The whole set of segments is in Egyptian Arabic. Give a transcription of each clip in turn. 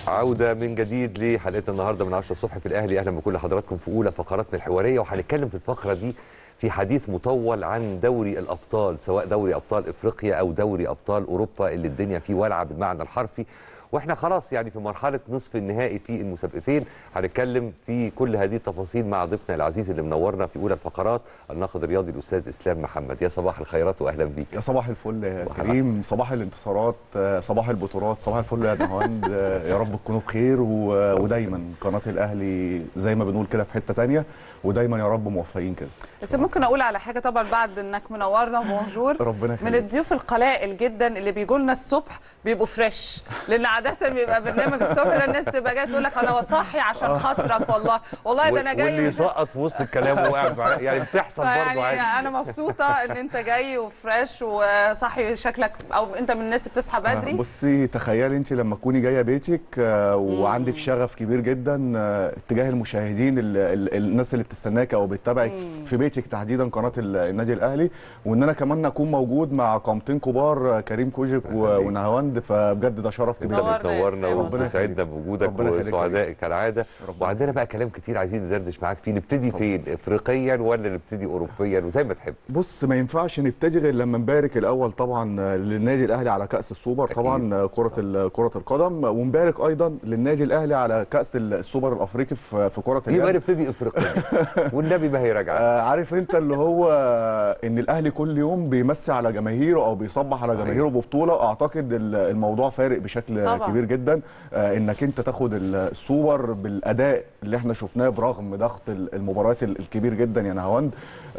عودة من جديد لحلقتنا النهارده من 10 الصبح في الأهلي أهلا بكل حضراتكم في أولى فقراتنا الحوارية وهنتكلم في الفقرة دي في حديث مطول عن دوري الأبطال سواء دوري أبطال إفريقيا أو دوري أبطال أوروبا اللي الدنيا فيه والعة بالمعنى الحرفي واحنا خلاص يعني في مرحله نصف النهائي في المسابقتين هنتكلم في كل هذه التفاصيل مع ضيفنا العزيز اللي منورنا في اولى الفقرات الناقد الرياضي الاستاذ اسلام محمد يا صباح الخيرات واهلا بيك يا صباح الفل يا صباح كريم صباح الانتصارات آه، صباح البطولات صباح الفل يا نهاوند آه، يا رب تكونوا بخير و- ودايما قناه الاهلي زي ما بنقول كده في حته تانية ودايما يا رب موفقين كده بس ممكن اقول على حاجه طبعا بعد انك منورنا وبونجور ربنا من يخليك الضيوف القلائل جدا اللي بيجوا لنا الصبح بيبقوا فريش لان عاده بيبقى برنامج الصبح ده الناس تبقى جايه تقول لك انا صاحي عشان خاطرك والله والله ده انا جاي واللي من- يسقط في وسط الكلام وقاعد معاه يعني بتحصل برضه فيعني عادي انا مبسوطه ان انت جاي وفريش وصاحي شكلك او انت من الناس اللي بتصحى بدري بصي تخيلي انت لما تكوني جايه بيتك آه، وعندك شغف كبير جدا آه، اتجاه المشاهدين ال- ال- الناس اللي بتستناك او بتتابعك في بيتك تحديدا قناه ال- النادي الاهلي وان انا كمان اكون موجود مع قامتين كبار آه، كريم كوجك و- ونهاوند فبجد ده شرف انت كبير نورنا يا بتنورنا إسلام. ربنا وبتسعدنا يخليك. بوجودك ربنا يخليك. وسعدائك كالعاده ربنا وعندنا بقى كلام كتير عايزين ندردش معاك فيه نبتدي فين افريقيا ولا نبتدي اوروبيا وزي ما تحب بص ما ينفعش نبتدي غير لما نبارك الاول طبعا للنادي الاهلي على كاس السوبر أكيد. طبعا كره ال- كره القدم ونبارك ايضا للنادي الاهلي على كاس السوبر الافريقي في في كره يبقى اليد نبتدي افريقيا والنبي ما هي راجعه آه، عارف انت اللي هو ان الاهلي كل يوم بيمسي على جماهيره او بيصبح على صحيح. جماهيره ببطوله اعتقد ال- الموضوع فارق بشكل طبعا. كبير جدا آه، انك انت تاخد السوبر بالاداء اللي احنا شفناه برغم ضغط ال- المباريات ال- الكبير جدا يا نهاوند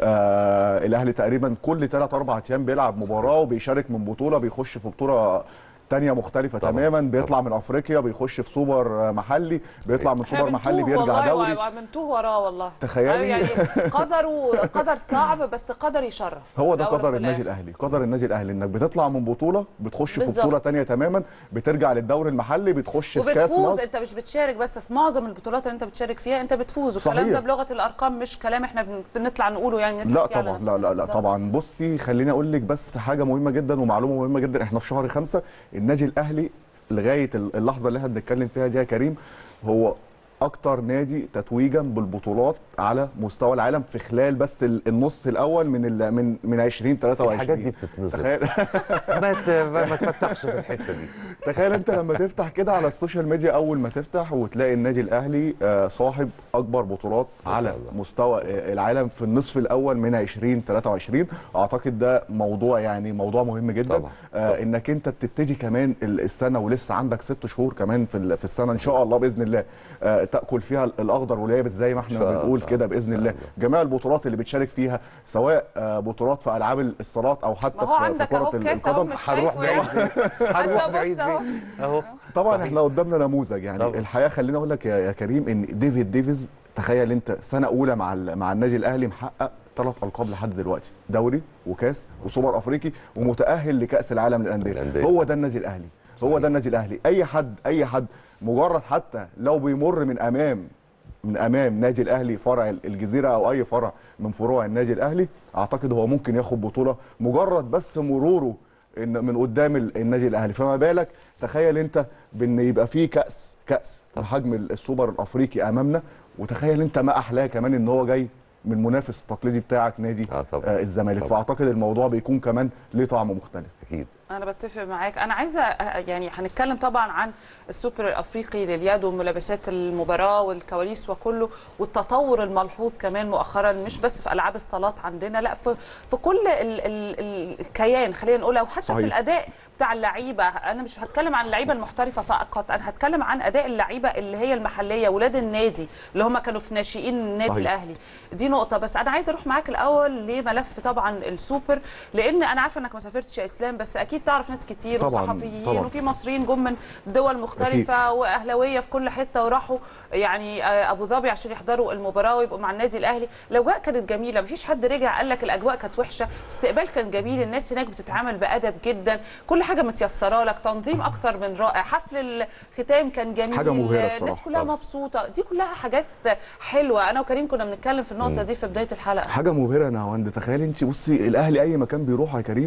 آه الاهلي تقريبا كل 3 4 ايام بيلعب مباراه وبيشارك من بطوله بيخش في بطوله تانية مختلفة طبعا. تماما بيطلع من افريقيا بيخش في سوبر آه، محلي بيطلع من احنا سوبر بنتوه محلي بيرجع والله دوري و- وبنتوه وراه والله تخيلي. أيوة يعني قدره قدر صعب بس قدر يشرف هو ده الأول قدر وفي النادي الآخر. الاهلي قدر النادي الاهلي انك بتطلع من بطوله بتخش في بالظبط. بطوله تانية تماما بترجع للدوري المحلي بتخش في كاس وبتفوز مصر انت مش بتشارك بس في معظم البطولات اللي انت بتشارك فيها انت بتفوز والكلام صحيح. ده بلغه الارقام مش كلام احنا بنطلع نقوله يعني نضحك لا فيه على طبعا لا نفسنا. لا لا بالظبط. طبعا بصي خليني اقول لك بس حاجه مهمه جدا ومعلومه مهمه جدا احنا في شهر خمسة النادي الاهلي لغايه اللحظه اللي احنا بنتكلم فيها دي يا كريم هو اكتر نادي تتويجا بالبطولات على مستوى العالم في خلال بس ال- النص الاول من ال من من 2023 الحاجات دي بتتنظر تخيل ما ت- ما ما تفتحش في الحته دي تخيل انت لما تفتح كده على السوشيال ميديا اول ما تفتح وتلاقي النادي الاهلي آه، صاحب اكبر بطولات ما على شاء الله. مستوى آه، العالم في النصف الاول من 2023 اعتقد ده موضوع يعني موضوع مهم جدا طبعا. آه انك انت بتبتدي كمان ال- السنه ولسه عندك ست شهور كمان في ال- في السنه ان شاء الله باذن الله آه تاكل فيها الاخضر واليابس زي ما إن احنا شاء بنقول الله. كده باذن إن الله شاء جميع البطولات اللي بتشارك فيها سواء آه بطولات في العاب الصالات او حتى ما هو في- في عندك اهو كره ال- كاس اهو القدم مش هنروح شايفه بعيد يعني هنروح حتى بعيد بص اهو ليه؟ اهو طبعا صحيح. احنا قدامنا نموذج يعني طبعا. الحقيقه خليني اقول لك يا يا كريم ان ديفيد ديفيز تخيل انت سنه اولى مع ال- مع النادي الاهلي محقق ثلاث القاب لحد دلوقتي دوري وكاس وسوبر افريقي ومتاهل لكاس العالم للانديه للأندية. هو ده النادي الاهلي هو ده النادي الاهلي اي حد اي حد مجرد حتى لو بيمر من امام من امام نادي الاهلي فرع الجزيره او اي فرع من فروع النادي الاهلي اعتقد هو ممكن ياخد بطوله مجرد بس مروره إن من قدام ال- النادي الاهلي فما بالك تخيل انت بان يبقى فيه كاس كاس بحجم السوبر الافريقي امامنا وتخيل انت ما احلاه كمان ان هو جاي من المنافس التقليدي بتاعك نادي اه طبعا آه الزمالك طبعا. فاعتقد الموضوع بيكون كمان ليه طعم مختلف اكيد انا بتفق معاك انا عايزه أ- يعني هنتكلم طبعا عن السوبر الافريقي لليد وملابسات المباراه والكواليس وكله والتطور الملحوظ كمان مؤخرا مش بس في العاب الصالات عندنا لا في في كل ال ال ال الكيان خلينا نقول او حتى صحيح. في الاداء بتاع اللعيبه انا مش هتكلم عن اللعيبه المحترفه فقط انا هتكلم عن اداء اللعيبه اللي هي المحليه ولاد النادي اللي هم كانوا في ناشئين النادي صحيح. الاهلي دي نقطه بس انا عايزه اروح معاك الاول لملف طبعا السوبر لان انا عارفه انك ما سافرتش يا اسلام بس اكيد تعرف ناس كتير طبعاً، وصحفيين طبعاً. وفي مصريين جم من دول مختلفه واهلاويه في كل حته وراحوا يعني آه، ابو ظبي عشان يحضروا المباراه ويبقوا مع النادي الاهلي الاجواء كانت جميله مفيش حد رجع قال لك الاجواء كانت وحشه استقبال كان جميل الناس هناك بتتعامل بادب جدا كل حاجه متيسره لك تنظيم اكثر من رائع حفل الختام كان جميل حاجة مبهرة الناس بصراحة. كلها طبعاً. مبسوطه دي كلها حاجات حلوه انا وكريم كنا بنتكلم في النقطه دي في بدايه الحلقه حاجه مبهره يا نهاوند تخيل انت بصي الاهلي اي مكان بيروح يا كريم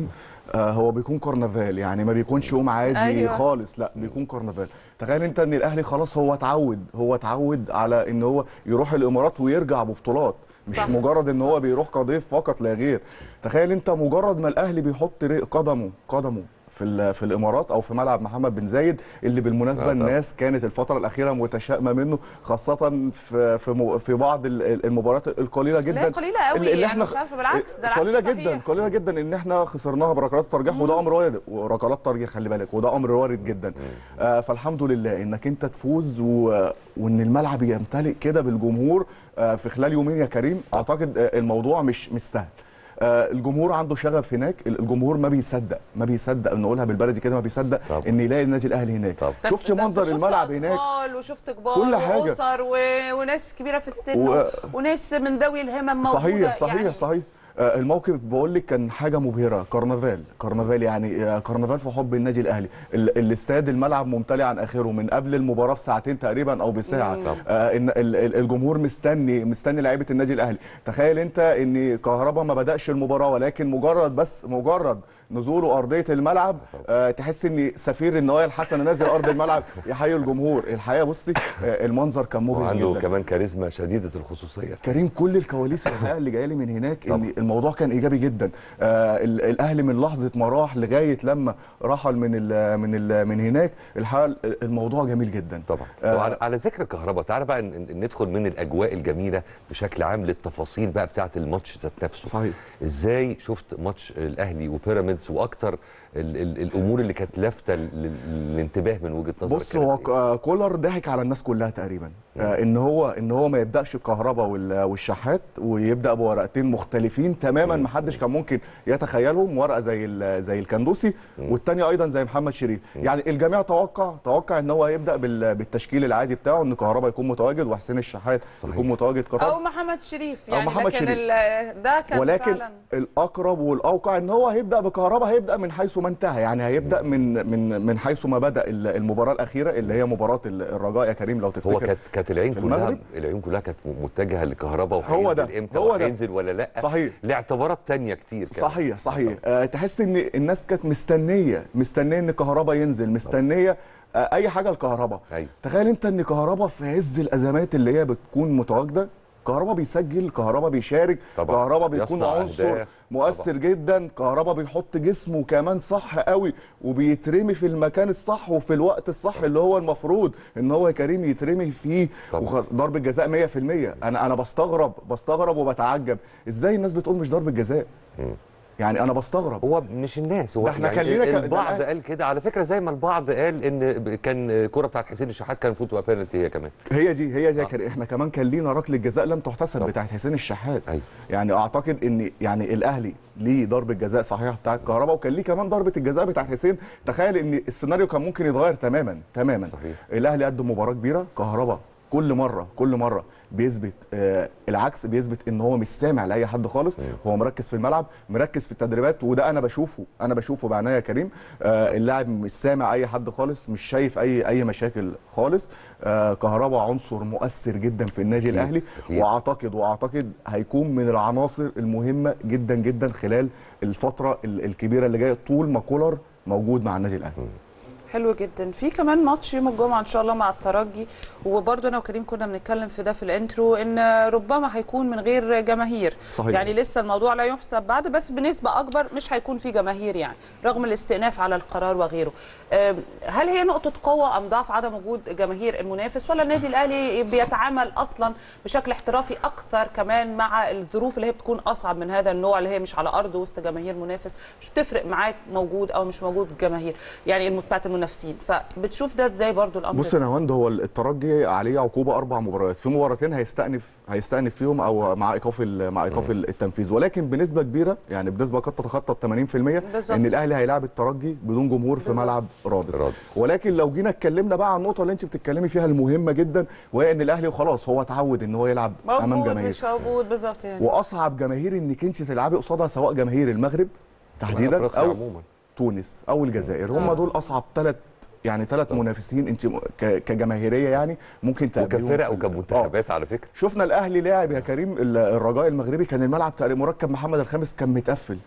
آه هو بيكون كرنفال يعني ما بيكونش يوم عادي أيوة. أيوة. خالص لا بيكون كرنفال تخيل انت ان الاهلي خلاص هو اتعود هو اتعود على ان هو يروح الامارات ويرجع ببطولات مش صح. صح. مجرد ان صح. هو بيروح كضيف فقط لا غير تخيل انت مجرد ما الاهلي بيحط ري- قدمه قدمه في ال- في الامارات او في ملعب محمد بن زايد اللي آه بالمناسبه طبعا. الناس كانت الفتره الاخيره متشائمه منه خاصه في في مو- في بعض ال- ال- المباريات القليله جدا لا قليله قوي يعني مش عارفه بالعكس ده العكس قليله صحيح. جدا قليله جدا ان احنا خسرناها بركلات الترجيح وده امر وارد وركلات ترجيح خلي بالك وده امر وارد جدا آه فالحمد لله انك انت تفوز و... وان الملعب يمتلئ كده بالجمهور آه في خلال يومين يا كريم اعتقد آه الموضوع مش مش سهل آه الجمهور عنده شغف هناك الجمهور ما بيصدق ما بيصدق نقولها بالبلدي كده ما بيصدق طبعا. ان يلاقي النادي الاهلي هناك طبعا. ده- شفت ده أنت منظر شفت الملعب هناك أطفال وشفت كبار كل حاجة. واسر و... وناس كبيره في السن و- و... وناس من ذوي الهمم موجوده صحيح صحيح يعني صحيح آه، الموقف بقول لك كان حاجه مبهره كرنفال كرنفال يعني آه، كرنفال في حب النادي الاهلي ال- الاستاد الملعب ممتلئ عن اخره من قبل المباراه بساعتين تقريبا او بساعه مم. آه، ان ال- ال- الجمهور مستني مستني لعيبه النادي الاهلي تخيل انت ان كهربا ما بداش المباراه ولكن مجرد بس مجرد نزوله ارضيه الملعب آه، تحس ان سفير النوايا الحسنه نازل ارض الملعب يحيي الجمهور الحقيقه بصي آه، المنظر كان مبهر وعنده جدا كمان كاريزما شديده الخصوصيه كريم كل الكواليس الحقيقه اللي جايه لي من هناك طبعا. ان الموضوع كان ايجابي جدا آه ال- الاهلي من لحظه ما راح لغايه لما رحل من ال من ال من هناك الحقيقه الموضوع جميل جدا طبعا آه. طب على, على ذكر الكهرباء تعالى بقى ن- ن- ندخل من الاجواء الجميله بشكل عام للتفاصيل بقى بتاعه الماتش ذات نفسه صحيح ازاي شفت ماتش الاهلي وبيراميدز واكتر ال ال الامور اللي كانت لافته لل- للانتباه من وجهه نظرك بص هو ك- آه، كولر ضحك على الناس كلها تقريبا آه ان هو ان هو ما يبداش الكهرباء وال- والشحات ويبدا بورقتين مختلفين تماما ما حدش كان ممكن يتخيلهم ورقه زي ال- زي الكندوسي والثانيه ايضا زي محمد شريف يعني الجميع توقع توقع ان هو يبدا بال- بالتشكيل العادي بتاعه ان كهرباء يكون متواجد وحسين الشحات صحيح. يكون متواجد او كطرف محمد شريف أو يعني محمد لكن شريف. ال- ده كان ولكن فعلا الاقرب والاوقع ان هو هيبدا بكهرباء هيبدا من حيث ما انتهى يعني هيبدا من من من حيث ما بدا ال- المباراه الاخيره اللي هي مباراه ال- الرجاء يا كريم لو هو تفتكر كانت كانت العين في كلها المغرب؟ العيون كلها كانت متجهه للكهرباء هو وهينزل ده، امتى هو ده. وهينزل ولا لا صحيح. لاعتبارات تانية كتير كمان. صحيح صحيح آه تحس ان الناس كانت مستنيه مستنيه ان كهرباء ينزل مستنيه آه اي حاجه الكهرباء أيوة. تخيل انت ان كهرباء في عز الازمات اللي هي بتكون متواجده كهرباء بيسجل كهرباء بيشارك طبعا. كهرباء بيكون بيصنع عنصر أهداف. مؤثر طبعا. جدا كهرباء بيحط جسمه كمان صح قوي وبيترمي في المكان الصح وفي الوقت الصح اللي هو المفروض ان هو يا كريم يترمي فيه طبعا. وخ- ضربه جزاء 100% انا انا بستغرب بستغرب وبتعجب ازاي الناس بتقول مش ضربه جزاء يعني انا بستغرب هو مش الناس هو ده إحنا يعني كان لينا ك- ده البعض أنا- قال كده على فكره زي ما البعض قال ان ب- كان كره بتاعت حسين الشحات كان المفروض تبقى بينالتي هي كمان هي دي هي دي يا آه. كريم احنا كمان كان لينا ركله جزاء لم تحتسب طبعا. بتاعت حسين الشحات أيوة. يعني اعتقد ان يعني الاهلي ليه ضربه جزاء صحيحه بتاعت كهرباء وكان ليه كمان ضربه الجزاء بتاعت حسين تخيل ان السيناريو كان ممكن يتغير تماما تماما صحيح. الاهلي قدم مباراه كبيره كهرباء كل مره كل مره بيثبت آه العكس بيثبت ان هو مش سامع لاي حد خالص هو مركز في الملعب مركز في التدريبات وده انا بشوفه انا بشوفه بعناية يا كريم آه اللاعب مش سامع اي حد خالص مش شايف اي اي مشاكل خالص آه كهرباء عنصر مؤثر جدا في النادي أكيد، الاهلي أكيد. واعتقد واعتقد هيكون من العناصر المهمه جدا جدا خلال الفتره ال- الكبيره اللي جايه طول ما كولر موجود مع النادي الاهلي حلو جدا في كمان ماتش يوم الجمعه ان شاء الله مع الترجي وبرضه انا وكريم كنا بنتكلم في ده في الانترو ان ربما هيكون من غير جماهير صحيح. يعني لسه الموضوع لا يحسب بعد بس بنسبه اكبر مش هيكون في جماهير يعني رغم الاستئناف على القرار وغيره أم، هل هي نقطه قوه ام ضعف عدم وجود جماهير المنافس ولا النادي الاهلي بيتعامل اصلا بشكل احترافي اكثر كمان مع الظروف اللي هي بتكون اصعب من هذا النوع اللي هي مش على ارض وسط جماهير منافس مش بتفرق معاك موجود او مش موجود جماهير يعني الم- بتاعت المنافسين فبتشوف ده ازاي برضو الامر بص ده؟ يا نهاوند هو الترجي عليه عقوبه اربع مباريات في مباراتين هيستأنف هيستأنف فيهم او مع ايقاف ال- مع ايقاف ال- التنفيذ ولكن بنسبه كبيره يعني بنسبه قد تتخطى ال 80% بالظبط. ان الاهلي هيلاعب الترجي بدون جمهور في بالظبط. ملعب رادس رادس. ولكن لو جينا اتكلمنا بقى عن النقطه اللي انت بتتكلمي فيها المهمه جدا وهي ان الاهلي خلاص هو اتعود ان هو يلعب امام موجود جماهير مش موجود بالظبط يعني واصعب جماهير انك انت تلعبي قصادها سواء جماهير المغرب تحديدا أفريقيا او عموما تونس او الجزائر هم آه. دول اصعب ثلاث يعني ثلاث منافسين انت م- ك- كجماهيريه يعني ممكن تقابليهم وكفرق في ال- وكمنتخبات على فكره آه. شفنا الاهلي لاعب يا كريم ال- الرجاء المغربي كان الملعب تقريبا مركب محمد الخامس كان متقفل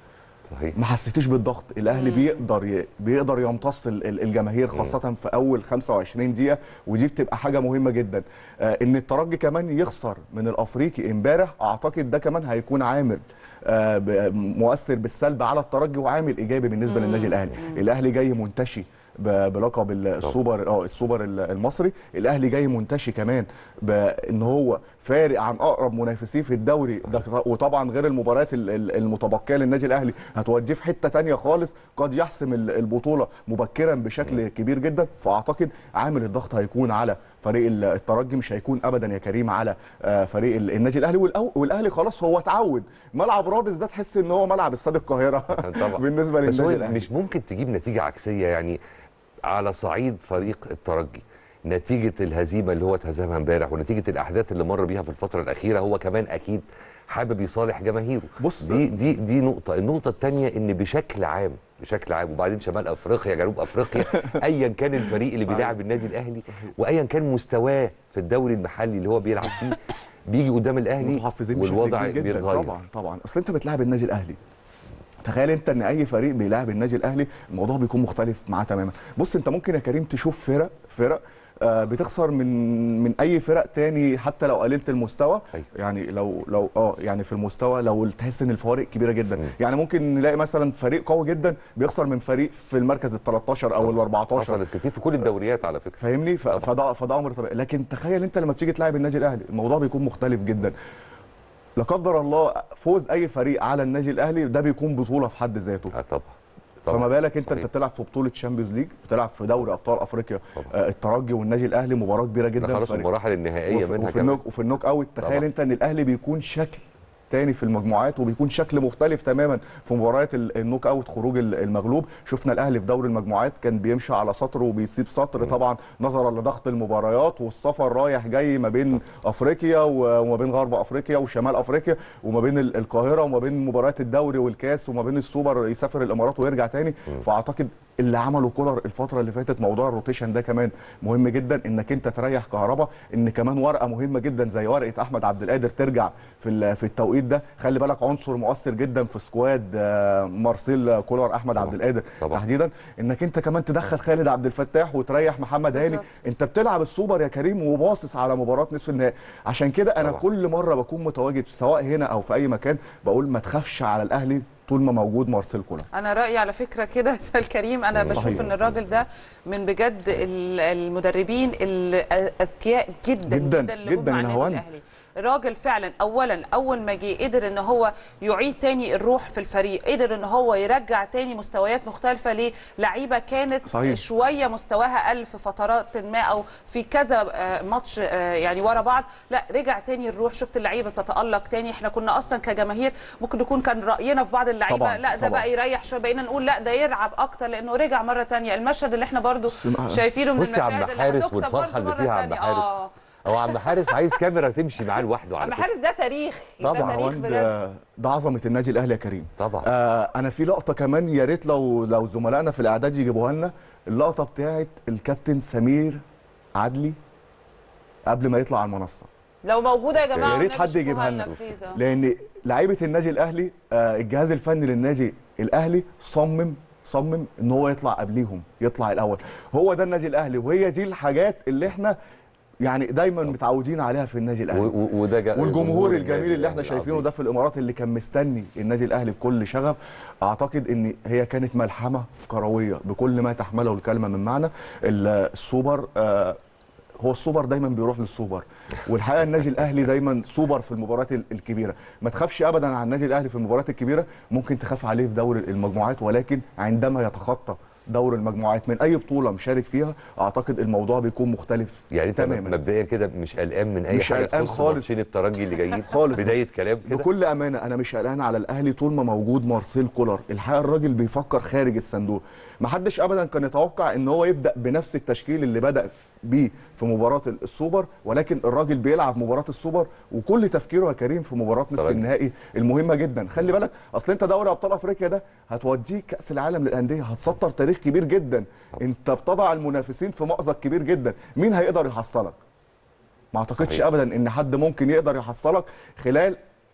صحيح ما حسيتيش بالضغط الاهلي بيقدر ي... بيقدر يمتص ال- ال- الجماهير خاصه في اول 25 دقيقه ودي بتبقى حاجه مهمه جدا آه ان الترجي كمان يخسر من الافريقي امبارح اعتقد ده كمان هيكون عامل آه ب- مؤثر بالسلب على الترجي وعامل ايجابي بالنسبه للنادي الاهلي الاهلي جاي منتشي ب- بلقب ال- السوبر اه السوبر ال- المصري الاهلي جاي منتشي كمان بان هو فارق عن اقرب منافسيه في الدوري ده وطبعا غير المباريات ال- ال- المتبقيه للنادي الاهلي هتوديه في حته تانية خالص قد يحسم ال- البطوله مبكرا بشكل كبير جدا فاعتقد عامل الضغط هيكون على فريق ال- الترجي مش هيكون ابدا يا كريم على آه، فريق ال- النادي الاهلي والأو- والاهلي خلاص هو اتعود ملعب رادس ده تحس ان هو ملعب استاد القاهره طبعا بالنسبه بس هو للنادي الاهلي مش ممكن تجيب نتيجه عكسيه يعني على صعيد فريق الترجي نتيجه الهزيمه اللي هو اتهزمها امبارح ونتيجه الاحداث اللي مر بيها في الفتره الاخيره هو كمان اكيد حابب يصالح جماهيره بص- دي دي دي نقطه النقطه الثانيه ان بشكل عام بشكل عام وبعدين شمال افريقيا جنوب افريقيا ايا كان الفريق اللي صحيح. بيلاعب النادي الاهلي وايا كان مستواه في الدوري المحلي اللي هو بيلعب فيه بيجي قدام الاهلي متحفزين بشكل والوضع كبير جدا بيتغير طبعا طبعا اصل انت بتلاعب النادي الاهلي تخيل انت ان اي فريق بيلاعب النادي الاهلي الموضوع بيكون مختلف معاه تماما بص انت ممكن يا كريم تشوف فرق فرق آه، بتخسر من من اي فرق تاني حتى لو قللت المستوى أيوة. يعني لو لو اه يعني في المستوى لو تحس ان الفوارق كبيره جدا يعني ممكن نلاقي مثلا فريق قوي جدا بيخسر من فريق في المركز ال 13 او ال 14 حصلت كتير في كل الدوريات على فكره فاهمني ف- فده فده امر طبيعي لكن تخيل انت لما بتيجي تلاعب النادي الاهلي الموضوع بيكون مختلف جدا لا قدر الله فوز اي فريق على النادي الاهلي ده بيكون بطوله في حد ذاته آه طبعا طبعاً. فما بالك انت صحيح. انت بتلعب في بطوله تشامبيونز ليج بتلعب في دوري ابطال افريقيا طبعاً. آه الترجي والنادي الاهلي مباراه كبيره ده جدا خلاص فريق- المراحل النهائيه وفي, منها وفي كمان النوك وفي النوك اوت تخيل طبعاً. انت ان الاهلي بيكون شكل تاني في المجموعات وبيكون شكل مختلف تماما في مباريات ال- النوك اوت خروج ال- المغلوب شفنا الاهلي في دوري المجموعات كان بيمشي على سطر وبيسيب سطر طبعا نظرا لضغط المباريات والسفر رايح جاي ما بين افريقيا و- وما بين غرب افريقيا وشمال افريقيا وما بين ال- القاهره وما بين مباريات الدوري والكاس وما بين السوبر يسافر الامارات ويرجع تاني فاعتقد اللي عمله كولر الفتره اللي فاتت موضوع الروتيشن ده كمان مهم جدا انك انت تريح كهربا ان كمان ورقه مهمه جدا زي ورقه احمد عبد القادر ترجع في ال- في التوقيت ده خلي بالك عنصر مؤثر جدا في سكواد آه، مارسيل كولر احمد طبعاً. عبد القادر طبعاً. تحديدا انك انت كمان تدخل خالد عبد الفتاح وتريح محمد هاني بالظبط. انت بتلعب السوبر يا كريم وباصص على مباراه نصف النهائي عشان كده انا طبعاً. كل مره بكون متواجد سواء هنا او في اي مكان بقول ما تخافش على الاهلي طول ما موجود مارسيل كولر انا رايي على فكره كده زي الكريم انا بشوف صحيح. ان الراجل ده من بجد ال- المدربين الاذكياء جدا جدا، جدا اللي جم جدا مع يا النادي نهوان. الاهلي راجل فعلا اولا اول ما جه قدر ان هو يعيد تاني الروح في الفريق قدر ان هو يرجع تاني مستويات مختلفه للعيبه كانت صحيح. شويه مستواها قل في فترات ما او في كذا آه، ماتش آه، يعني ورا بعض لا رجع تاني الروح شفت اللعيبه بتتالق تاني احنا كنا اصلا كجماهير ممكن يكون كان راينا في بعض اللعيبه طبعاً، لا ده طبعاً. بقى يريح شويه بقينا نقول لا ده يلعب اكتر لانه رجع مره تانية المشهد اللي احنا برضو بس- شايفينه من بصي يا عم المشاهد اللي حارس هتكتب والفرحه برضو اللي مرة فيها عم تانية. حارس آه. هو عم حارس عايز كاميرا تمشي معاه لوحده على عم فكره حارس ده تاريخ طبعاً. ده تاريخ هوند بجد ده, ده عظمه النادي الاهلي يا كريم طبعا آه انا في لقطه كمان يا ريت لو لو زملائنا في الاعداد يجيبوها لنا اللقطه بتاعت الكابتن سمير عدلي قبل ما يطلع على المنصه لو موجوده يا جماعه يا ريت والنبي حد شوفوها يجيبها لنا. بليز، آه. لان لعيبه النادي الاهلي آه الجهاز الفني للنادي الاهلي صمم صمم ان هو يطلع قبليهم يطلع الاول هو ده النادي الاهلي وهي دي الحاجات اللي احنا يعني دايما متعودين عليها في النادي و- الاهلي و- وده جا- والجمهور النادي الجميل اللي احنا الأهلي شايفينه العظيم. ده في الامارات اللي كان مستني النادي الاهلي بكل شغف اعتقد ان هي كانت ملحمه كرويه بكل ما تحمله الكلمه من معنى ال- السوبر آه، هو السوبر دايما بيروح للسوبر والحقيقه النادي الاهلي دايما سوبر في المباريات ال- الكبيره ما تخافش ابدا على النادي الاهلي في المباريات الكبيره ممكن تخاف عليه في دوري المجموعات ولكن عندما يتخطى دور المجموعات من اي بطوله مشارك فيها اعتقد الموضوع بيكون مختلف يعني انت تماما مبدئيا كده مش قلقان من اي مش حاجه قلقان تخص خالص. ماتشين الترجي اللي جايين خالص. بدايه كلام كده بكل امانه انا مش قلقان على الاهلي طول ما موجود مارسيل كولر الحقيقه الراجل بيفكر خارج الصندوق ما حدش ابدا كان يتوقع ان هو يبدا بنفس التشكيل اللي بدا بيه في مباراه السوبر ولكن الراجل بيلعب مباراه السوبر وكل تفكيره يا كريم في مباراه نصف طبعاً. النهائي المهمه جدا خلي بالك اصل انت دوري ابطال افريقيا ده هتوديك كاس العالم للانديه هتسطر تاريخ كبير جدا انت بتضع المنافسين في مأزق كبير جدا مين هيقدر يحصلك ما اعتقدش صحيح. ابدا ان حد ممكن يقدر يحصلك خلال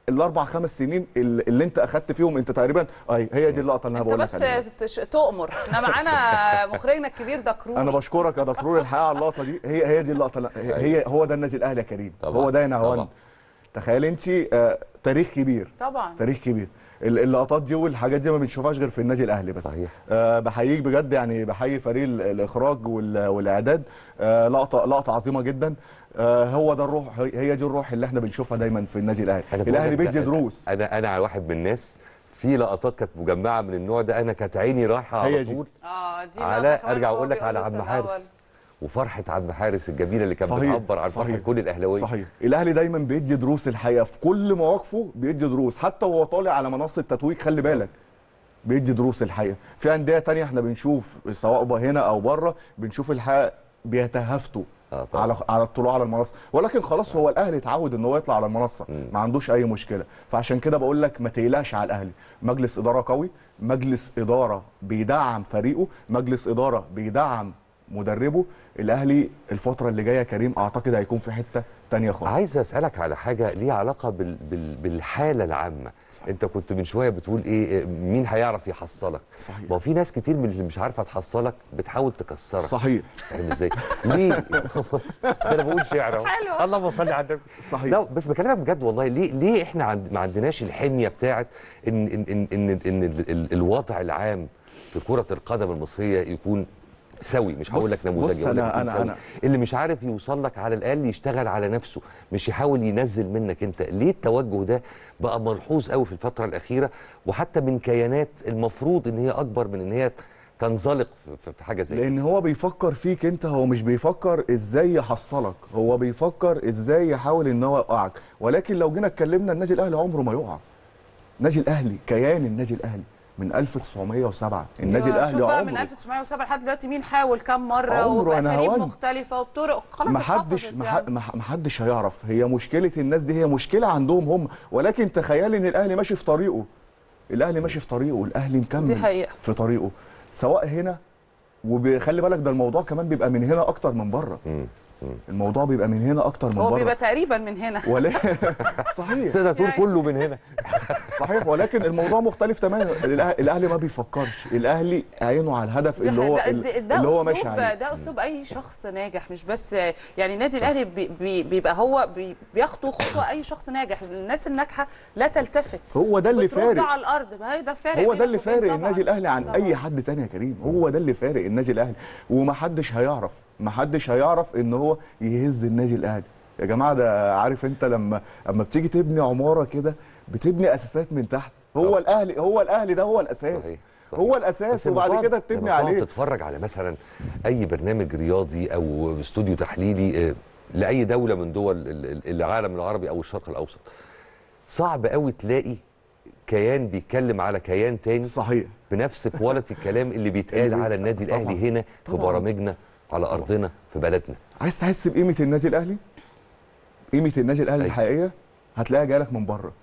الاربع خمس سنين اللي اللي انت اخدت فيهم انت تقريبا اي هي دي اللقطه اللي انا انت بقول لك بس عليها تش- تؤمر احنا معانا مخرجنا الكبير دكرور انا بشكرك يا دكتور الحقيقه على اللقطه دي هي هي دي اللقطه اللي- هي هي- هو ده النادي الاهلي يا كريم طبعاً، هو ده يا نهوان طبعاً. تخيل انت آه، تاريخ كبير طبعا تاريخ كبير ال- اللقطات دي والحاجات دي ما بنشوفهاش غير في النادي الاهلي بس صحيح. آه بحييك بجد يعني بحيي فريق ال- الاخراج وال- والاعداد آه لقطه لقطه عظيمه جدا آه هو ده الروح هي هي دي الروح اللي احنا بنشوفها دايما في النادي الاهلي أنا بقول الاهلي لك بيدي ده- دروس انا انا واحد من الناس في لقطات كانت مجمعه من النوع ده انا كانت عيني رايحه هي على دي. طول اه دي على لقطة كمان ارجع هو اقول لك على بيقول عم في الأول. حارس وفرحه عم حارس الجميله اللي كانت صحيح، بتعبر عن فرحه صحيح. كل الاهلاويه صحيح الاهلي دايما بيدي دروس الحقيقه في كل مواقفه بيدي دروس حتى وهو طالع على منصه تتويج خلي بالك بيدي دروس الحقيقه في انديه تانية احنا بنشوف سواء بقى هنا او بره بنشوف الحقيقه بيتهافتوا آه طبعاً. على على الطلوع على المنصه ولكن خلاص هو الاهلي اتعود ان هو يطلع على المنصه مم. ما عندوش اي مشكله فعشان كده بقول لك ما تقلقش على الاهلي مجلس اداره قوي مجلس اداره بيدعم فريقه مجلس اداره بيدعم مدربه الاهلي الفتره اللي جايه كريم اعتقد هيكون في حته تانية خالص عايز اسالك على حاجه ليها علاقه بال بال بالحاله العامه صحيح. انت كنت من شويه بتقول ايه مين هيعرف يحصلك صحيح. ما هو في ناس كتير من اللي مش عارفه تحصلك بتحاول تكسرك صحيح فاهم ازاي ليه ده انا بقول شعر اهو حلو. اللهم صل على النبي صحيح. لا بس بكلمك بجد والله ليه ليه احنا عند ما عندناش الحميه بتاعت ان ان ان ان, إن ال- ال- الوضع العام في كره القدم المصريه يكون سوي مش هقول لك بص- نموذجي بص هقول لك أنا- يكون أنا- سوي. أنا- اللي مش عارف يوصل لك على الاقل يشتغل على نفسه مش يحاول ينزل منك انت ليه التوجه ده بقى ملحوظ قوي في الفتره الاخيره وحتى من كيانات المفروض ان هي اكبر من ان هي تنزلق في- في حاجه زي كده لان هو بيفكر فيك انت هو مش بيفكر ازاي يحصلك هو بيفكر ازاي يحاول ان هو يوقعك ولكن لو جينا اتكلمنا النادي الاهلي عمره ما يقع النادي الاهلي كيان النادي الاهلي من 1907 النادي أيوة، الاهلي شوف بقى من عمره 1907 لحد دلوقتي مين حاول كام مره عمره أنا وباساليب هوان. مختلفه وبطرق خلاص ما حدش اتحفظت ما يعني. ح- ما ح- ما حدش هيعرف هي مشكله الناس دي هي مشكله عندهم هم ولكن تخيل ان الاهلي ماشي في طريقه الاهلي ماشي في طريقه الاهلي مكمل دي حقيقة. في طريقه سواء هنا وخلي بالك ده الموضوع كمان بيبقى من هنا اكتر من بره مم. الموضوع بيبقى من هنا اكتر من هو بره بيبقى تقريبا من هنا ولا صحيح تقدر تقول يعني- كله من هنا صحيح ولكن الموضوع مختلف تماما الأه- الاهلي ما بيفكرش الاهلي عينه على الهدف اللي هو ده, ده, ده اللي هو أسلوب ماشي عليه ده اسلوب اي شخص ناجح مش بس يعني النادي الاهلي بي بي بيبقى هو بي بيخطو خطوه اي شخص ناجح الناس الناجحه لا تلتفت هو ده اللي بترد فارق على الارض ما هي ده فارق هو بينك ده اللي وبين فارق طبعاً. النادي الاهلي عن طبعاً. اي حد تاني يا كريم هو ده اللي فارق النادي الاهلي ومحدش هيعرف محدش هيعرف ان هو يهز النادي الاهلي يا جماعه ده عارف انت لما اما بتيجي تبني عماره كده بتبني اساسات من تحت هو طبعاً. الاهلي هو الاهلي ده هو الاساس صحيح، صحيح. هو بس الاساس لما وبعد تقعد- كده بتبني لما تقعد عليه تتفرج على مثلا اي برنامج رياضي او استوديو تحليلي آه، لاي دوله من دول ال- ال- العالم العربي او الشرق الاوسط صعب قوي تلاقي كيان بيتكلم على كيان تاني صحيح بنفس كواليتي الكلام اللي بيتقال اللي بي- على النادي طبعاً. الاهلي هنا في طبعاً. برامجنا على ارضنا في بلدنا عايز تحس بقيمه النادي الاهلي قيمه النادي الاهلي أيوة. الحقيقيه هتلاقيها جايلك من بره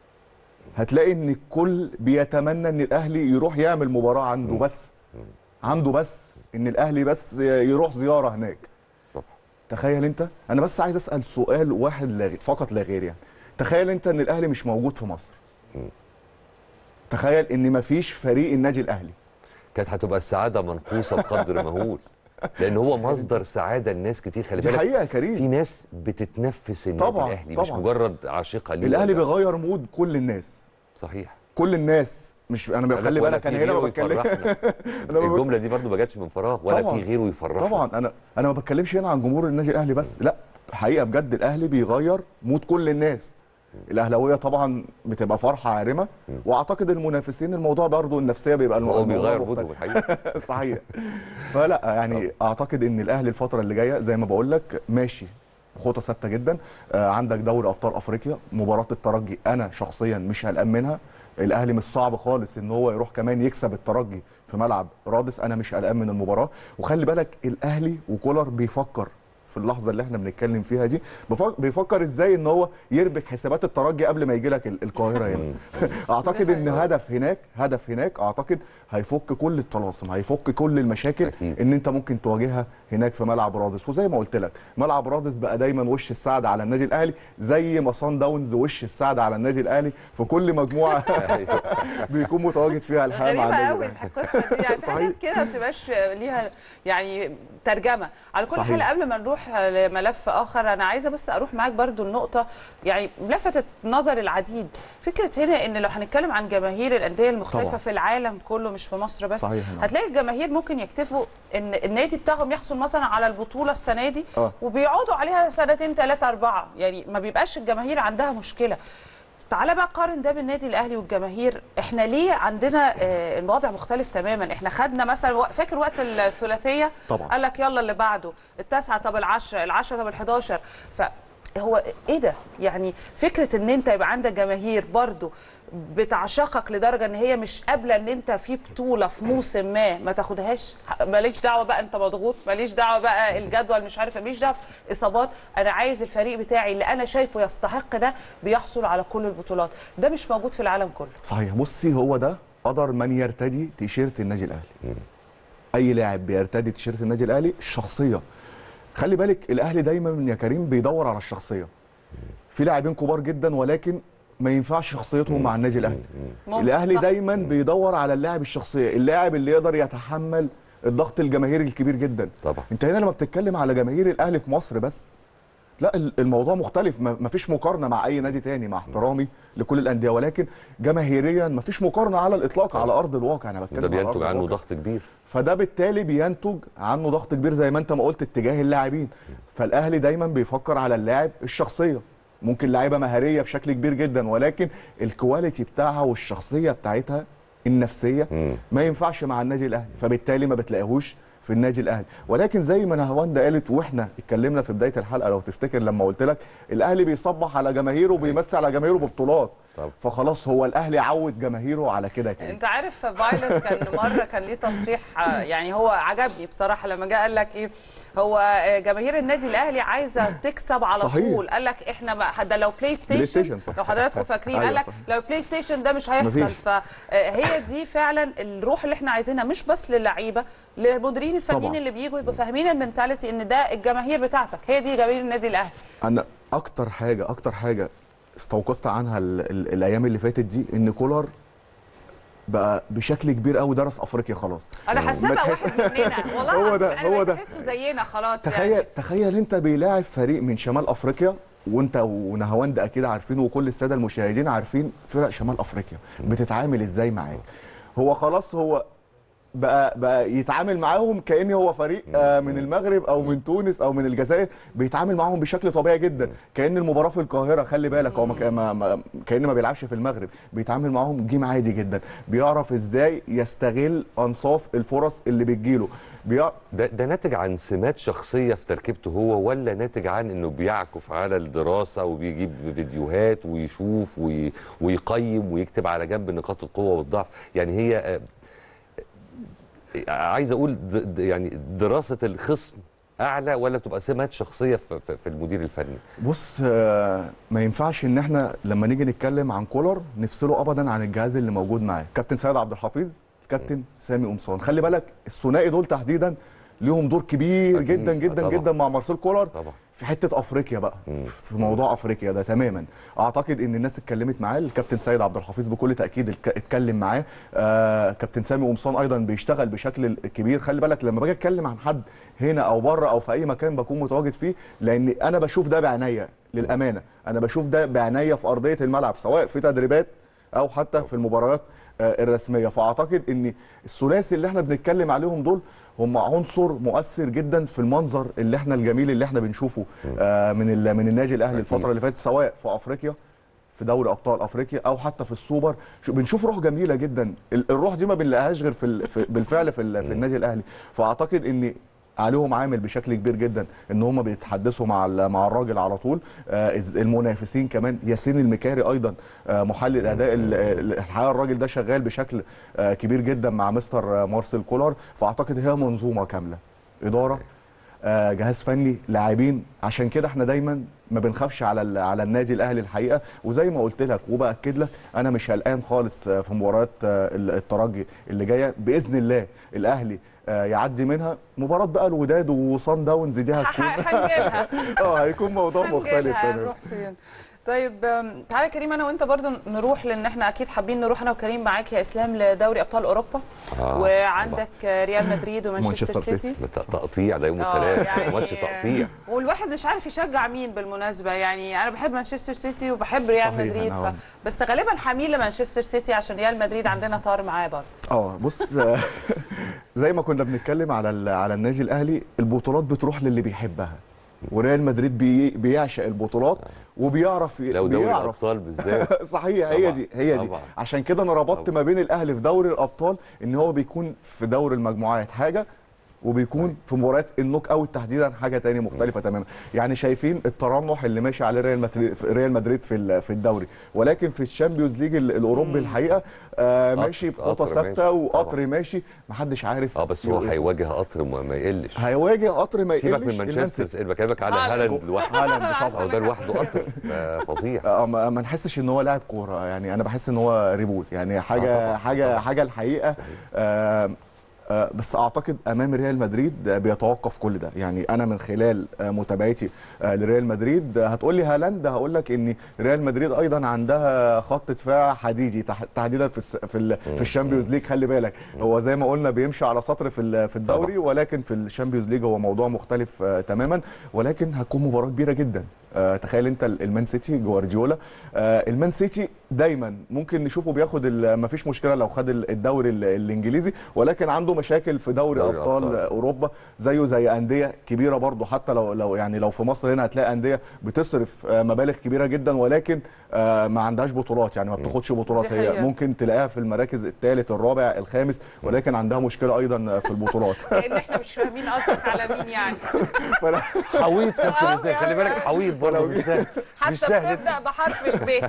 هتلاقي ان الكل بيتمنى ان الاهلي يروح يعمل مباراه عنده بس عنده بس ان الاهلي بس يروح زياره هناك طبعا تخيل انت انا بس عايز اسال سؤال واحد لا غير فقط لا غير يعني تخيل انت ان الاهلي مش موجود في مصر تخيل ان مفيش فريق النادي الاهلي كانت هتبقى السعاده منقوصه بقدر مهول لان هو مصدر سعاده لناس كتير خلي دي بالك حقيقه يا كريم في ناس بتتنفس النادي طبعاً، الاهلي مش طبعاً. مجرد عاشقه ليه الاهلي ولا- بيغير مود كل الناس صحيح كل الناس مش انا خلي ولا بالك في انا هنا ما غيره بتكلم يفرحنا. أنا ما بك- الجمله دي برضو ما جاتش من فراغ ولا طبعاً. في غيره يفرحنا طبعا انا انا ما بتكلمش هنا عن جمهور النادي الاهلي بس لا حقيقه بجد الاهلي بيغير مود كل الناس الاهلاويه طبعا بتبقى فرحه عارمه واعتقد المنافسين الموضوع برضه النفسيه بيبقى الم- هو الموضوع بيغير مختلف. مودهم الحقيقه صحيح فلا يعني اعتقد ان الاهلي الفتره اللي جايه زي ما بقول لك ماشي خطى ثابته جدا آه عندك دوري ابطال افريقيا مباراه الترجي انا شخصيا مش قلقان منها الاهلي مش صعب خالص ان هو يروح كمان يكسب الترجي في ملعب رادس انا مش قلقان من المباراه وخلي بالك الاهلي وكولر بيفكر في اللحظه اللي احنا بنتكلم فيها دي بفك- بيفكر ازاي ان هو يربك حسابات الترجي قبل ما يجي لك ال- القاهره هنا اعتقد ان هدف هناك هدف هناك اعتقد هيفك كل الطلاسم هيفك كل المشاكل أكيد. ان انت ممكن تواجهها هناك في ملعب رادس وزي ما قلت لك ملعب رادس بقى دايما وش السعد على النادي الاهلي زي ما صن داونز وش السعد على النادي الاهلي في كل مجموعه بيكون متواجد فيها الحقيقه مع غريبه النادي قوي الاهلي القصه دي يعني في صحيح. حاجات كده ما بتبقاش ليها يعني ترجمه على كل صحيح. حال قبل ما نروح لملف اخر انا عايزه بس اروح معاك برضو النقطه يعني لفتت نظر العديد فكره هنا ان لو هنتكلم عن جماهير الانديه المختلفه طبعا. في العالم كله مش في مصر بس صحيح نعم. هتلاقي الجماهير ممكن يكتفوا ان النادي بتاعهم يحصل مثلا على البطوله السنه دي آه. وبيقعدوا عليها سنتين ثلاثه اربعه يعني ما بيبقاش الجماهير عندها مشكله تعالى بقى قارن ده بالنادي الاهلي والجماهير احنا ليه عندنا آه، الوضع مختلف تماما احنا خدنا مثلا وق- فاكر وقت الثلاثيه طبعا. قال لك يلا اللي بعده التاسعه طب العشره العشره طب ال11 فهو ايه ده يعني فكره ان انت يبقى عندك جماهير برضو بتعشقك لدرجه ان هي مش قابله ان انت في بطوله في موسم ما ما تاخدهاش ماليش دعوه بقى انت مضغوط ماليش دعوه بقى الجدول مش عارفه ماليش دعوه اصابات انا عايز الفريق بتاعي اللي انا شايفه يستحق ده بيحصل على كل البطولات ده مش موجود في العالم كله صحيح بصي هو ده قدر من يرتدي تيشيرت النادي الاهلي اي لاعب بيرتدي تيشيرت النادي الاهلي الشخصيه خلي بالك الاهلي دايما يا كريم بيدور على الشخصيه في لاعبين كبار جدا ولكن ما ينفعش شخصيتهم مع النادي الاهلي ممكن، الاهلي صح. دايما بيدور على اللاعب الشخصيه اللاعب اللي يقدر يتحمل الضغط الجماهيري الكبير جدا طبعا انت هنا لما بتتكلم على جماهير الاهلي في مصر بس لا ال- الموضوع مختلف ما ما فيش مقارنه مع اي نادي تاني مع احترامي لكل الانديه ولكن جماهيريا ما فيش مقارنه على الاطلاق على ارض الواقع انا بتكلم ده على بينتج أرض عنه الواقع. ضغط كبير فده بالتالي بينتج عنه ضغط كبير زي ما انت ما قلت اتجاه اللاعبين فالاهلي دايما بيفكر على اللاعب الشخصيه ممكن لعيبه مهاريه بشكل كبير جدا ولكن الكواليتي بتاعها والشخصيه بتاعتها النفسيه مم. ما ينفعش مع النادي الاهلي فبالتالي ما بتلاقيهوش في النادي الاهلي ولكن زي ما نهاوند قالت واحنا اتكلمنا في بدايه الحلقه لو تفتكر لما قلت لك الاهلي بيصبح على جماهيره وبيمثل على جماهيره ببطولات طبعا. فخلاص هو الاهلي عود جماهيره على كده كده انت عارف فايلت كان مره كان ليه تصريح آه، يعني هو عجبني بصراحه لما جه قال لك ايه هو آه، جماهير النادي الاهلي عايزه تكسب على صحيح. طول قال لك احنا ما ده لو بلاي بلاي ستيشن ستيشن، صح. لو حضراتكم فاكرين أيوة قال لك صح. لو بلاي ستيشن ده مش هيحصل مفيش. فهي دي فعلا الروح اللي احنا عايزينها مش بس للعيبه للمديرين الفنيين طبعا. اللي بيجوا يبقوا فاهمين المنتاليتي ان ده الجماهير بتاعتك هي دي جماهير النادي الاهلي انا اكتر حاجه اكتر حاجه استوقفت عنها ال ال الايام اللي فاتت دي ان كولر بقى بشكل كبير قوي درس افريقيا خلاص انا حاساه ما بقى تحس- واحد مننا والله هو العظيم ده، أنا هو بقيت ده. بحسه زينا خلاص تخيل يعني. تخيل انت بيلاعب فريق من شمال افريقيا وانت ونهاوند اكيد عارفين وكل الساده المشاهدين عارفين فرق شمال افريقيا بتتعامل ازاي معاك هو خلاص هو بقى بقى يتعامل معاهم كان هو فريق آه، من المغرب او من تونس او من الجزائر بيتعامل معاهم بشكل طبيعي جدا كان المباراه في القاهره خلي بالك هو ما كان- ما- ما- كان ما بيلعبش في المغرب بيتعامل معاهم جيم عادي جدا بيعرف ازاي يستغل انصاف الفرص اللي بتجيله بيع... ده ده ناتج عن سمات شخصيه في تركيبته هو ولا ناتج عن انه بيعكف على الدراسه وبيجيب فيديوهات ويشوف وي ويقيم ويكتب على جنب نقاط القوه والضعف يعني هي آه، آه، عايز اقول د- د- يعني دراسه الخصم اعلى ولا بتبقى سمات شخصيه في, في, في المدير الفني بص آه، ما ينفعش ان احنا لما نيجي نتكلم عن كولر نفصله ابدا عن الجهاز اللي موجود معاه كابتن سيد عبد الحفيظ كابتن سامي قمصان خلي بالك الثنائي دول تحديدا ليهم دور كبير أكيد. جدا آه، جدا طبعا. جدا مع مارسيل كولر طبعا في حته افريقيا بقى مم. في موضوع افريقيا ده تماما اعتقد ان الناس اتكلمت معاه الكابتن سيد عبد الحفيظ بكل تاكيد الك- اتكلم معاه آه كابتن سامي قمصان ايضا بيشتغل بشكل كبير خلي بالك لما باجي اتكلم عن حد هنا او بره او في اي مكان بكون متواجد فيه لان انا بشوف ده بعناية للامانه انا بشوف ده بعناية في ارضيه الملعب سواء في تدريبات او حتى في المباريات آه، الرسميه فاعتقد ان الثلاثي اللي احنا بنتكلم عليهم دول هم عنصر مؤثر جدا في المنظر اللي احنا الجميل اللي احنا بنشوفه آه، من ال- من النادي الاهلي أكيد. الفتره اللي فاتت سواء في افريقيا في دوري ابطال افريقيا او حتى في السوبر شو- بنشوف روح جميله جدا ال- الروح دي ما بنلاقيهاش غير في ال- في- بالفعل في ال- في النادي الاهلي فاعتقد ان عليهم عامل بشكل كبير جدا ان هم بيتحدثوا مع ال- مع الراجل على طول آه، إز- المنافسين كمان ياسين المكاري ايضا آه، محلل اداء ال- ال- الحقيقه الراجل ده شغال بشكل آه، كبير جدا مع مستر آه، مارسيل كولر فاعتقد هي منظومه كامله اداره آه، جهاز فني لاعبين عشان كده احنا دايما ما بنخافش على ال- على النادي الاهلي الحقيقه وزي ما قلت لك وباكد لك انا مش قلقان خالص آه، في مباراه آه، ال- الترجي اللي جايه باذن الله الاهلي آه، يعدي منها مباراه بقى الوداد وصن داونز دي هتكون هنجيلها اه هيكون موضوع مختلف هنجيلها، تماما هنروح فين طيب آم، تعالى كريم انا وانت برضو نروح لان احنا اكيد حابين نروح انا وكريم معاك يا اسلام لدوري ابطال اوروبا آه، وعندك آه، ريال مدريد ومانشستر مانشستر سيتي ده تقطيع ده يوم آه، الثلاث يعني- ماتش تقطيع والواحد مش عارف يشجع مين بالمناسبه يعني انا بحب مانشستر سيتي وبحب ريال صحيح، مدريد أنا ف... بس غالبا حميل لمانشستر سيتي عشان ريال مدريد عندنا طار معاه برضه اه بص آه، زي ما كنا بنتكلم على ال- على النادي الاهلي البطولات بتروح للي بيحبها وريال مدريد بي بيعشق البطولات وبيعرف لو دوري بيعرف الابطال بالذات صحيح هي طبعاً، دي هي دي طبعاً. عشان كده انا ربطت طبعاً. ما بين الاهلي في دوري الابطال ان هو بيكون في دوري المجموعات حاجه وبيكون في مباريات النوك اوت تحديدا حاجه تانية مختلفه تماما يعني شايفين الترنح اللي ماشي عليه ريال مدريد ريال مدريد في ال- في الدوري ولكن في الشامبيونز ليج ال- الاوروبي الحقيقه آه قطر- ماشي بخطى قطر ماشي. ثابته وقطر طبعاً. ماشي محدش عارف اه بس هو يوقفه. هيواجه قطر ما ما يقلش هيواجه قطر ما سيبك يقلش من المان مانشستر سيتي. سيتي بكلمك على هالاند. هالاند لوحده هالاند طبعا هو ده لوحده قطر ده فظيع آه، ما ما نحسش ان هو لاعب كوره يعني انا بحس ان هو ريبوت يعني حاجه طبعاً، حاجه طبعاً. حاجه الحقيقه آه آه، بس اعتقد امام ريال مدريد آه، بيتوقف كل ده يعني انا من خلال آه، متابعتي آه، لريال مدريد آه، هتقول لي هالاند هقول لك ان ريال مدريد ايضا عندها خط دفاع حديدي تح- تحديدا في الس- في ال- في الشامبيونز ليج خلي بالك هو زي ما قلنا بيمشي على سطر في ال- في الدوري ولكن في الشامبيونز ليج هو موضوع مختلف آه، تماما ولكن هتكون مباراه كبيره جدا آه، تخيل انت ال- المان سيتي جوارديولا آه، المان سيتي دايما ممكن نشوفه بياخد ال- مفيش مشكله لو خد ال- الدوري ال- الانجليزي ولكن عنده مشاكل في دوري, دوري ابطال الأبطال. اوروبا زيه زي انديه كبيره برضه حتى لو لو يعني لو في مصر هنا هتلاقي انديه بتصرف آه، مبالغ كبيره جدا ولكن آه، ما عندهاش بطولات يعني ما بتاخدش بطولات دي هي حقيقة. ممكن تلاقيها في المراكز الثالث الرابع الخامس ولكن عندها مشكله ايضا في البطولات كان احنا مش فاهمين قصدك على مين يعني فأنا- حويط كابتن آه، ازاي خلي آه، بالك آه. حويط برضه مش سهل حتى مش سهل بتبدا بحرف الب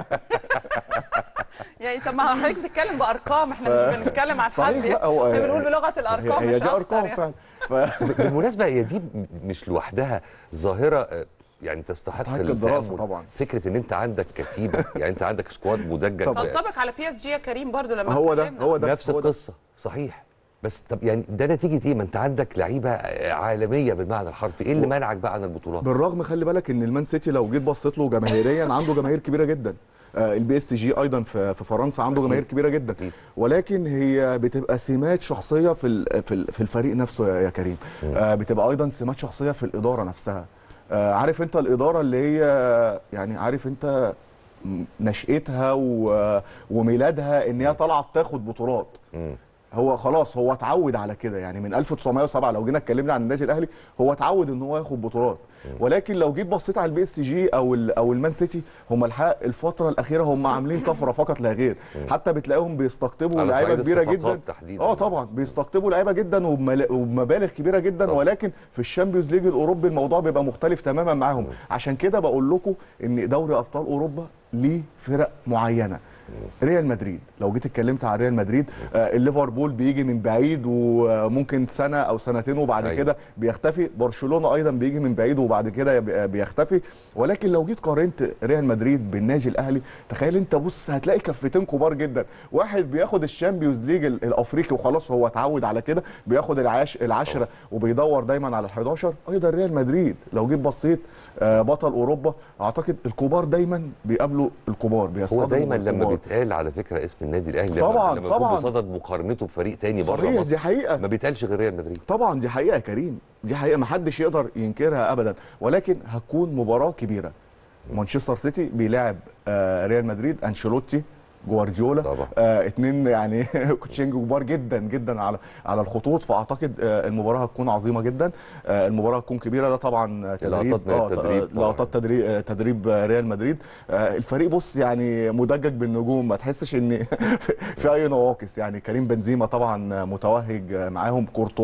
يعني طب ما حضرتك بتتكلم بارقام احنا مش بنتكلم عن صحيح، حد لا، هو- احنا بنقول بلغه الارقام هي مش دي أكتر ارقام يعني. فعلا ف... بالمناسبه هي دي م- مش لوحدها ظاهره آه، يعني تستحق تستحق التأمل. الدراسة طبعاً. فكره ان انت عندك كتيبه يعني انت عندك سكواد مدجج طبعاً. ب- تنطبق على بي اس جي يا كريم برضو لما هو ده اتكلمنا. هو ده نفس هو ده. القصه صحيح بس طب يعني ده نتيجه ايه ما انت عندك لعيبه آه، عالميه بالمعنى الحرفي ايه اللي منعك بقى عن البطولات بالرغم خلي بالك ان المان سيتي لو جيت بصيت له جماهيريا عنده جماهير كبيره جدا البي اس جي ايضا في في فرنسا عنده أكيد. جماهير كبيره جدا أكيد. ولكن هي بتبقى سمات شخصيه في ال- في ال- في الفريق نفسه يا يا كريم آه، بتبقى ايضا سمات شخصيه في الاداره نفسها آه، عارف انت الاداره اللي هي يعني عارف انت م- نشأتها و- وميلادها ان هي طالعه بتاخد بطولات مم. هو خلاص هو اتعود على كده يعني من 1907 لو جينا اتكلمنا عن النادي الاهلي هو اتعود ان هو ياخد بطولات ولكن لو جيت بصيت على البي اس جي او ال او المان سيتي هم الحقيقه الفتره الاخيره هم عاملين طفره فقط لا غير حتى بتلاقيهم بيستقطبوا على لعيبه صعيد كبيره الصفقات جدا تحديداً. اه طبعا بيستقطبوا لعيبه جدا وبمل- وبمبالغ كبيره جدا طبعاً. ولكن في الشامبيونز ليج الاوروبي الموضوع بيبقى مختلف تماما معاهم عشان كده بقول لكم ان دوري ابطال اوروبا ليه فرق معينه ريال مدريد لو جيت اتكلمت عن ريال مدريد آه الليفربول بيجي من بعيد وممكن سنه او سنتين وبعد أيوة. كده بيختفي برشلونه ايضا بيجي من بعيد وبعد كده يبقى- بيختفي ولكن لو جيت قارنت ريال مدريد بالنادي الاهلي تخيل انت بص هتلاقي كفتين كبار جدا واحد بياخد الشامبيونز ليج ال- الافريقي وخلاص هو اتعود على كده بياخد العاش العشره وبيدور دايما على ال11 ايضا ريال مدريد لو جيت بصيت آه، بطل اوروبا اعتقد الكبار دايما بيقابلوا الكبار هو بيصطدموا دايما لما بالكبار. بيتقال على فكره اسم النادي الاهلي لما طبعاً، لما يكون طبعاً. بصدد مقارنته بفريق تاني بره صحيح مصر دي حقيقه ما بيتقالش غير ريال مدريد طبعا دي حقيقه يا كريم دي حقيقه ما حدش يقدر ينكرها ابدا ولكن هتكون مباراه كبيره مانشستر سيتي بيلاعب آه، ريال مدريد انشيلوتي جوارديولا طبعا. آه اتنين يعني كوتشينج كبار جدا جدا على على الخطوط فاعتقد آه المباراه هتكون عظيمه جدا آه المباراه هتكون كبيره ده طبعا تدريب لقطات من آه، التدريب آه، طبعاً. لقطات تدريب آه، تدريب آه، ريال مدريد آه الفريق بص يعني مدجج بالنجوم ما تحسش ان في اي نواقص يعني كريم بنزيما طبعا متوهج معاهم كورتوا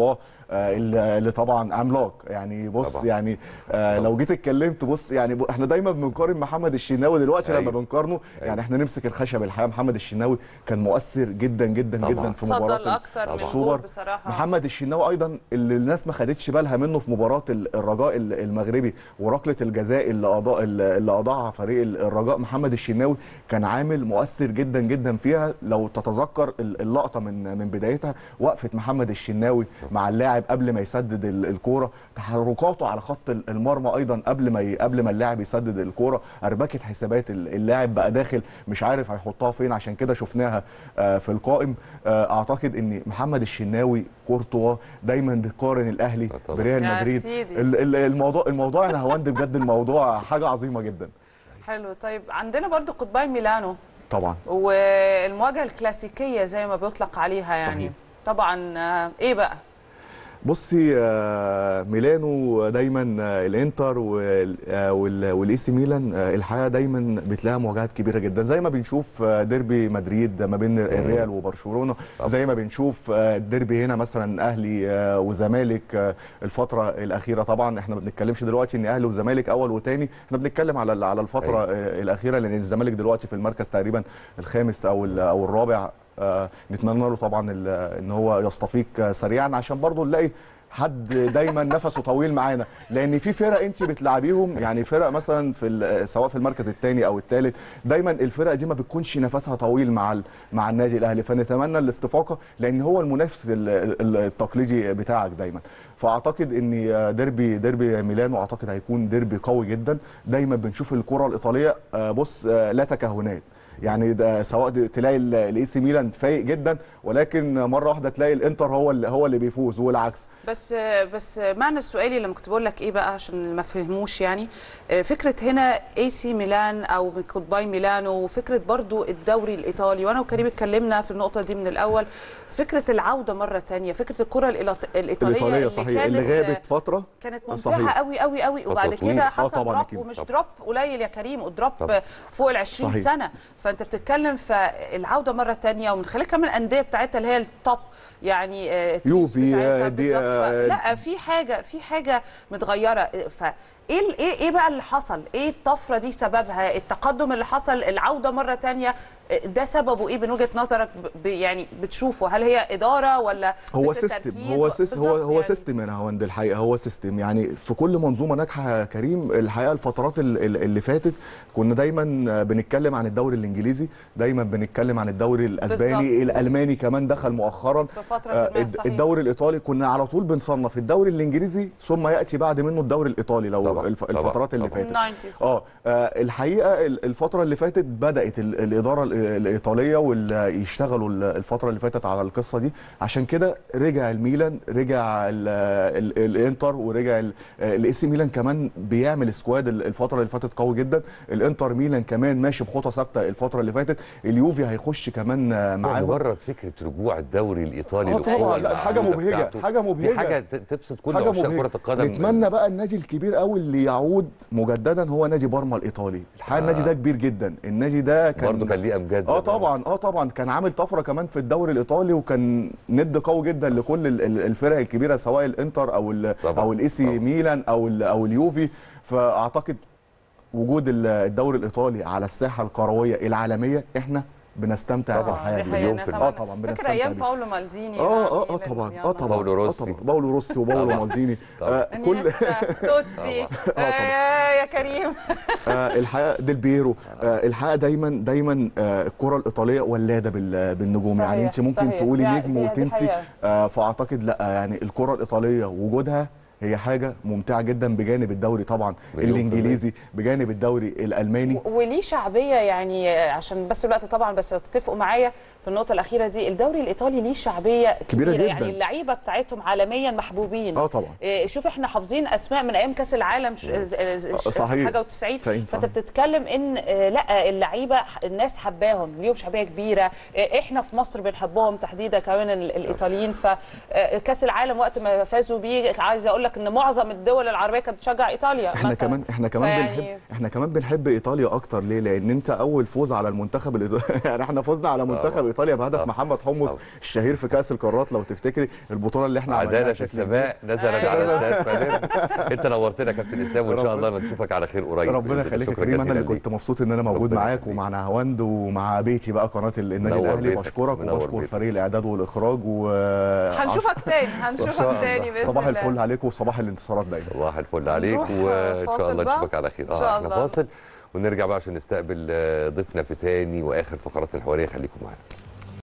آه، اللي اللي طبعا عملاق يعني بص طبعا. يعني آه، لو جيت اتكلمت بص يعني ب- احنا دايما بنقارن محمد الشناوي دلوقتي لما أيوة. بنقارنه يعني احنا نمسك الخشب الحقيقه محمد الشناوي كان مؤثر جدا جدا طبعا. جدا في صدى مباراه الاكتر من السوبر جول بصراحه محمد الشناوي ايضا اللي الناس ما خدتش بالها منه في مباراه ال- الرجاء ال- المغربي وركله الجزاء اللي اضاء اللي اضاعها فريق ال- الرجاء محمد الشناوي كان عامل مؤثر جدا جدا فيها لو تتذكر ال- اللقطه من من بدايتها وقفه محمد الشناوي مع اللاعب قبل ما يسدد ال- الكوره تحركاته على خط ال- المرمى ايضا قبل ما ي- قبل ما اللاعب يسدد الكوره اربكه حسابات ال- اللاعب بقى داخل مش عارف هيحطها فين عشان كده شفناها آه، في القائم آه، اعتقد ان محمد الشناوي كورتوا دايما بيقارن الاهلي آه طبعا. بريال يا مدريد سيدي. ال- ال- الموضوع الموضوع انا هوند بجد الموضوع حاجه عظيمه جدا حلو طيب عندنا برضو قطبي ميلانو طبعا والمواجهه الكلاسيكيه زي ما بيطلق عليها يعني صحيح. طبعا آه، ايه بقى بصي آه، ميلانو دايما آه، الانتر وال- آه، وال- والاي سي ميلان آه، الحقيقه دايما بتلاقي مواجهات كبيره جدا زي ما بنشوف آه، ديربي مدريد ما بين الريال وبرشلونه طبعا. زي ما بنشوف آه، الديربي هنا مثلا اهلي آه، وزمالك آه، الفتره الاخيره طبعا احنا ما بنتكلمش دلوقتي ان اهلي وزمالك اول وثاني احنا بنتكلم على على الفتره أيوة. آه، الاخيره لان الزمالك دلوقتي في المركز تقريبا الخامس او ال- او الرابع آه، نتمنى له طبعا ال- ان هو يستفيق آه، سريعا عشان برضه نلاقي حد دايما نفسه طويل معانا لان في فرق انت بتلعبيهم يعني فرق مثلا في ال- سواء في المركز الثاني او الثالث دايما الفرق دي ما بتكونش نفسها طويل مع ال- مع النادي الاهلي فنتمنى الاستفاقه لان هو المنافس ال- ال- التقليدي بتاعك دايما فاعتقد ان ديربي ديربي ميلانو اعتقد هيكون ديربي قوي جدا دايما بنشوف الكره الايطاليه آه، بص آه، لا تكهنات يعني ده سواء دي- تلاقي الاي سي ميلان فايق جدا ولكن مره واحده تلاقي الانتر هو اللي هو اللي بيفوز والعكس بس بس معنى السؤالي لما كنت بقول لك ايه بقى عشان ما فهموش يعني آه، فكره هنا اي سي ميلان او من قطبي ميلانو وفكره برضو الدوري الايطالي وانا وكريم اتكلمنا في النقطه دي من الاول فكره العوده مره تانية فكره الكره الإيلاط- الايطاليه الايطاليه صحيح اللي كانت- غابت فتره كانت صحيح. ممتعه قوي قوي قوي وبعد فترة طويلة. كده آه حصل طبعاً دروب أكيد. ومش طبعاً. دروب قليل يا كريم طبعاً. ودروب فوق ال 20 صحيح. سنه فانت بتتكلم فالعوده مره تانية ومن خلال كمان الانديه بتاعتها اللي هي التوب يعني آه، التيمز يوفي، بتاعتها آه، دي، بالظبط. آه، لا في حاجه في حاجه متغيره ف ايه ال- ايه ايه بقى اللي حصل؟ ايه الطفره دي سببها؟ التقدم اللي حصل العوده مره تانية ده سببه ايه من وجهه نظرك ب- ب- يعني بتشوفه هل هي اداره ولا هو فكرة سيستم تركيز؟ هو سيستم هو بالظبط هو يعني. سيستم انا هوند الحقيقه هو سيستم يعني في كل منظومه ناجحه يا كريم الحقيقه الفترات ال- ال- اللي فاتت كنا دايما بنتكلم عن الدوري الانجليزي دايما بنتكلم عن الدوري الاسباني بالظبط. الالماني كمان دخل مؤخرا في فتره آه، ما الد- صحيح. الدوري الايطالي كنا على طول بنصنف الدوري الانجليزي ثم ياتي بعد منه الدوري الايطالي لو طبعاً، الف- طبعاً، الفترات اللي طبعاً. فاتت 90s اه آه، الحقيقه ال- الفتره اللي فاتت بدات ال- الاداره ال- الايطاليه واللي يشتغلوا ال- الفتره اللي فاتت على القصه دي عشان كده رجع الميلان رجع ال- ال- الانتر ورجع الاي سي ميلان كمان بيعمل سكواد ال- الفتره اللي فاتت قوي جدا الانتر ميلان كمان ماشي بخطى ثابته الفتره اللي فاتت اليوفي هيخش كمان آه، معاهم مجرد فكره رجوع الدوري الايطالي آه للقوة طبعاً، لا، حاجة المعروفة مبهجة، بتاعته. حاجة دي مبهجة. حاجه ت- تبسط كل حاجه عشاق مبهجة. كره القدم نتمنى بقى النادي الكبير قوي اللي يعود مجددا هو نادي بارما الايطالي الحقيقه آه. النادي ده كبير جدا النادي ده كان برضه كان ليه امجاد اه زمان. طبعا اه طبعا كان عامل طفره كمان في الدوري الايطالي وكان ند قوي جدا لكل ال- ال- الفرق الكبيره سواء الانتر او ال طبعاً، او الاي سي طبعاً. ميلان او ال او اليوفي فاعتقد وجود ال- الدوري الايطالي على الساحه الكرويه العالميه احنا بنستمتع طبعاً. بالحياه دي دي حقيقة مليون أنا في المية. طبعاً آه طبعاً، فاكر بنستمتع ايام بيه. باولو مالديني اه مع اه اه ميلان، طبعا يا اه نهار طبعا باولو آه روسي. طبعا باولو روسي وباولو طبعاً. مالديني طبعاً. آه كل انيستا توتي طبعاً. آه يا كريم آه الحقيقه ديل بيرو آه الحقيقه دايما دايما آه الكره الايطاليه ولاده بال- بالنجوم صحيح، يعني انت ممكن صحيح. تقولي دي- نجم دي- دي وتنسي حقيقة. آه فاعتقد لا يعني الكره الايطاليه وجودها هي حاجه ممتعه جدا بجانب الدوري طبعا مليون في المية. الانجليزي بجانب الدوري الالماني و- وليه شعبيه يعني عشان بس الوقت طبعا بس لو تتفقوا معايا في النقطه الاخيره دي الدوري الايطالي ليه شعبيه كبيره, كبيرة يعني جداً. اللعيبه بتاعتهم عالميا محبوبين اه طبعا إيه، شوف احنا حافظين اسماء من ايام كاس العالم ش- ز- ز- ش- صحيح. حاجه و90 صحيح، فانت صحيح. بتتكلم ان آه، لا اللعيبه ح- الناس حباهم ليهم شعبيه كبيره آه، احنا في مصر بنحبهم تحديدا كمان ال- الايطاليين فكاس العالم وقت ما فازوا بيه عايزه اقول لك لك ان معظم الدول العربيه كانت بتشجع ايطاليا احنا مثلا كمان احنا كمان فيعني- بنحب احنا كمان بنحب ايطاليا اكتر ليه؟ لان انت اول فوز على المنتخب الإيطالي يعني احنا فزنا على منتخب طبعا. ايطاليا بهدف طبعا. محمد حمص طبعا. الشهير في كاس القارات لو تفتكري البطوله اللي احنا عملناها عدالة في بشكل كبير. السماء نزلت أيوة. على الذات فنرجع. انت نورتنا يا كابتن اسلام وان شاء ربنا- الله نشوفك على خير قريب ربنا بإذن الله. يخليك يا شكراً كريم انا اللي جزيلاً كنت ليك. مبسوط ان انا موجود ربنا معاك يخليك. ومع نهاوند ومع بيتي بقى قناه ال- النادي منور الاهلي بيتك. بشكرك منور وبشكر بيتك. فريق الاعداد والاخراج و هنشوفك تاني إن شاء هنشوفك الله. تاني باذن صباح الله. الفل عليكم وصباح الانتصارات دايما صباح الفل عليك نروح وان شاء فاصل الله بقى؟ نشوفك على خير إن شاء اه احنا الله. فاصل ونرجع بقى عشان نستقبل آه، ضيفنا في تاني واخر فقراتنا الحواريه خليكم معانا